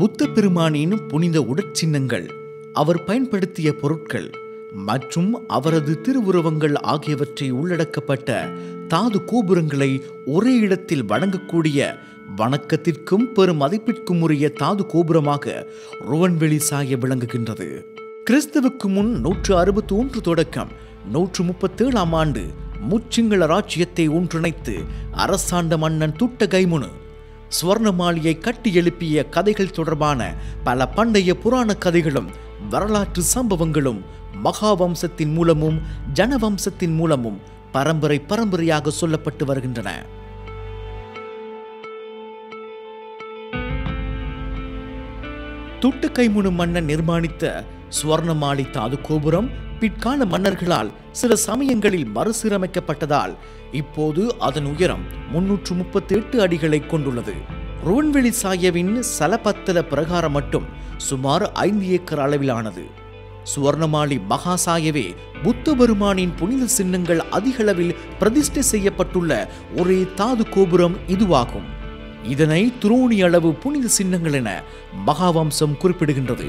புத்த பெருமானின் புனித உடற்சின்னங்கள் அவர் பயன்படுத்திய பொருட்கள் மற்றும் அவரது திருவுருவங்கள் ஆகியவற்றை உள்ளடக்கப்பட்ட தாது கோபுரங்களை ஒரே இடத்தில் வணங்கக்கூடிய வணக்கத்திற்கும் பெரும் மதிப்பிற்கும் உரிய தாது கோபுரமாக ருவன்வெளி சாய விளங்குகின்றது கிறிஸ்துவுக்கு முன் நூற்று அறுபத்தி ஒன்று தொடக்கம் நூற்று முப்பத்தேழாம் ஆண்டு முச்சிங்கள ராஜ்யத்தை ஒன்றிணைத்து அரசாண்ட மன்னன் துட்ட கைமுனு சுவர்ணமாலியை கட்டி எழுப்பிய கதைகள் தொடர்பான பல பண்டைய புராண கதைகளும் வரலாற்று சம்பவங்களும் மகாவம்சத்தின் மூலமும் ஜனவம்சத்தின் மூலமும் பரம்பரை பரம்பரையாக சொல்லப்பட்டு வருகின்றன துட்டுக்கைமுனு மன்னன் நிர்மாணித்த சுவர்ணமாலி தாது கோபுரம் பிற்கால மன்னர்களால் சில சமயங்களில் மறுசீரமைக்கப்பட்டதால் இப்போது அதன் உயரம் முன்னூற்று முப்பத்தி எட்டு அடிகளை கொண்டுள்ளது ருவன்வெளி சாயவின் சலபத்தல பிரகாரம் மட்டும் சுமார் ஐந்து ஏக்கர் அளவிலானது சுவர்ணமாலி மகாசாயவே புத்த பெருமானின் புனித சின்னங்கள் அதிகளவில் பிரதிஷ்டை செய்யப்பட்டுள்ள ஒரே தாது கோபுரம் இதுவாகும் இதனை துரோணி அளவு புனித சின்னங்கள் என மகாவம்சம் குறிப்பிடுகின்றது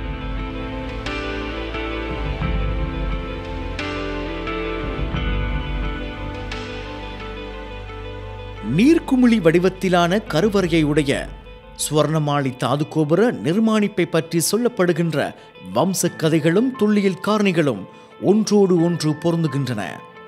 நீர்க்குமிழி வடிவத்திலான கருவறையை உடைய சுவர்ணமாளி தாது கோபுர நிர்மாணிப்பை பற்றி சொல்லப்படுகின்ற வம்ச கதைகளும் தொல்லியல் காரணிகளும் ஒன்றோடு ஒன்று பொருந்துகின்றன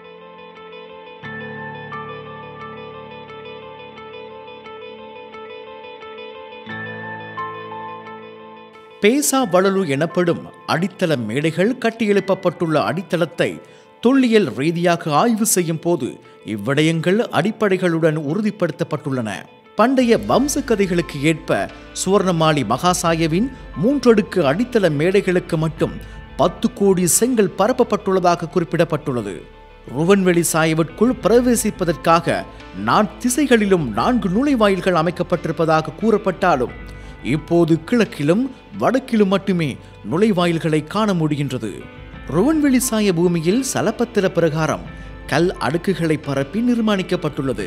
பேசா வளலு எனப்படும் அடித்தள மேடைகள் கட்டியெழுப்பப்பட்டுள்ள அடித்தளத்தை தொல்லியல் ரீதியாக ஆய்வு செய்யும் போது இவ்விடயங்கள் அடிப்படைகளுடன் உறுதிப்படுத்தப்பட்டுள்ளன பண்டைய வம்ச கதைகளுக்கு ஏற்ப சுவர்ணமாலி மகாசாயவின் மூன்றடுக்கு அடித்தள மேடைகளுக்கு மட்டும் பத்து கோடி செங்கல் பரப்பப்பட்டுள்ளதாக குறிப்பிடப்பட்டுள்ளது ருவன்வெளி சாயவிற்குள் பிரவேசிப்பதற்காக நான்திசைகளிலும் நான்கு நுழைவாயில்கள் அமைக்கப்பட்டிருப்பதாக கூறப்பட்டாலும் இப்போது கிழக்கிலும் வடக்கிலும் மட்டுமே நுழைவாயில்களை காண முடிகின்றது ருவன்வெளி சாய பூமியில் சலப்பத்திர பிரகாரம் கல் அடுக்குகளை பரப்பி நிர்மாணிக்கப்பட்டுள்ளது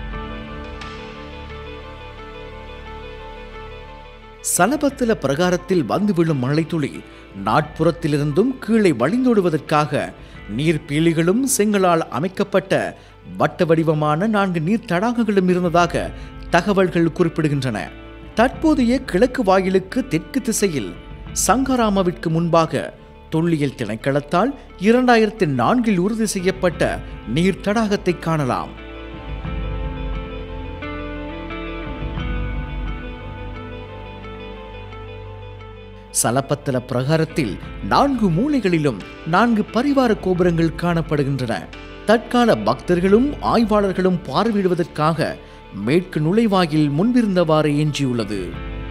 சலபத்தில பிரகாரத்தில் வந்து விழும் மழைத்துளி நாட்புறத்திலிருந்தும் கீழே வழிந்தோடுவதற்காக நீர் பீலிகளும் செங்கலால் அமைக்கப்பட்ட வட்ட வடிவமான நான்கு நீர் தடாகங்களும் இருந்ததாக தகவல்கள் குறிப்பிடுகின்றன தற்போதைய கிழக்கு வாயிலுக்கு தெற்கு திசையில் சங்கராமாவிற்கு முன்பாக தொல்லியல் திணைக்களத்தால் இரண்டாயிரத்தி நான்கில் உறுதி செய்யப்பட்ட நீர் தடாகத்தை காணலாம் சலப்பத்தல பிரகாரத்தில் நான்கு மூலைகளிலும் நான்கு பரிவார கோபுரங்கள் காணப்படுகின்றன தற்கால பக்தர்களும் ஆய்வாளர்களும் பார்வையிடுவதற்காக மேற்கு நுழைவாயில் முன்பிருந்தவாறு எஞ்சியுள்ளது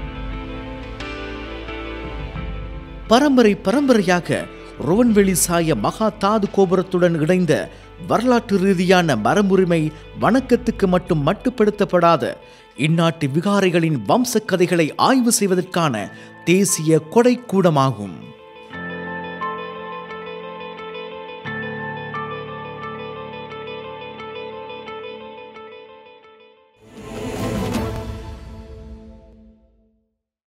பரம்பரை பரம்பரையாக ருவன்வெளி சாய மகா தாது கோபுரத்துடன் இணைந்த வரலாற்று ரீதியான மரபுரிமை வணக்கத்துக்கு மட்டும் மட்டுப்படுத்தப்படாத இந்நாட்டு விகாரைகளின் வம்ச கதைகளை ஆய்வு செய்வதற்கான தேசிய கொடைக்கூடமாகும்